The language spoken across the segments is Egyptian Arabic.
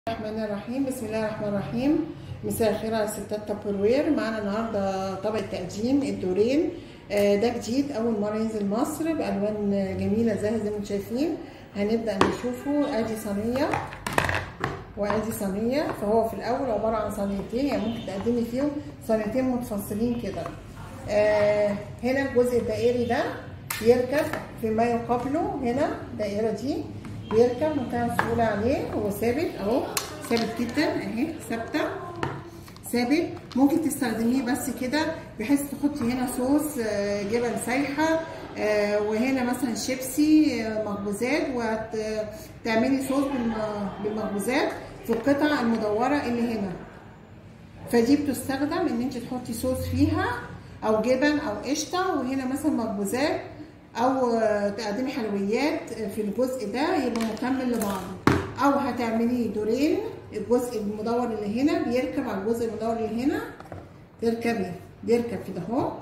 الرحمن الرحيم بسم الله الرحمن الرحيم مساء الخير على ستات تابروير معانا النهارده طبق تقديم الدورين آه، ده جديد اول مره ينزل مصر بالوان جميله زي زي ما انتم شايفين هنبدا نشوفه ادي صينيه وادي صينيه فهو في الاول عباره عن صينيتين يعني ممكن تقدمي فيهم صينيتين متفصلين كده آه هنا الجزء الدائري ده يركب فيما يقابله هنا الدائره دي بيركب منتهى السهوله عليه هو ثابت اهو ثابت جدا اهي ثابته ثابت ممكن تستخدميه بس كده بحيث تحطي هنا صوص جبن سايحه وهنا مثلا شيبسي مخبوزات وتعملي صوص بالمخبوزات في القطع المدوره اللي هنا فدي بتستخدم ان انت تحطي صوص فيها او جبن او قشطه وهنا مثلا مخبوزات او تقدمي حلويات في الجزء ده يبقى مكمل لبعضه او هتعملي دورين الجزء المدور اللي هنا بيركب على الجزء المدور اللي هنا تركبي بيركب كده اهو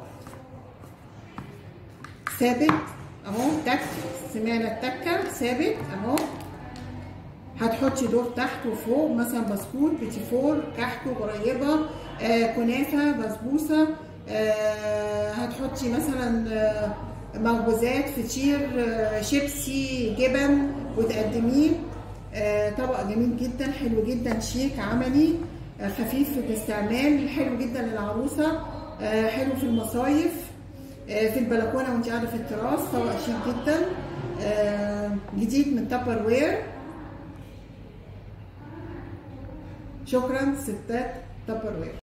ثابت اهو تك سمعنا التكه ثابت اهو هتحطي دور تحت وفوق مثلا بسكوت بيتي فور كحك قريبه آه كنافه بسبوسه آه هتحطي مثلا آه مخبوزات فطير شيبسي جبن وتقدميه طبق جميل جدا حلو جدا شيك عملي خفيف في الاستعمال حلو جدا للعروسه حلو في المصايف في البلكونه وانت قاعده في التراس طبق شيك جدا جديد من تابر وير شكرا ستات تابر وير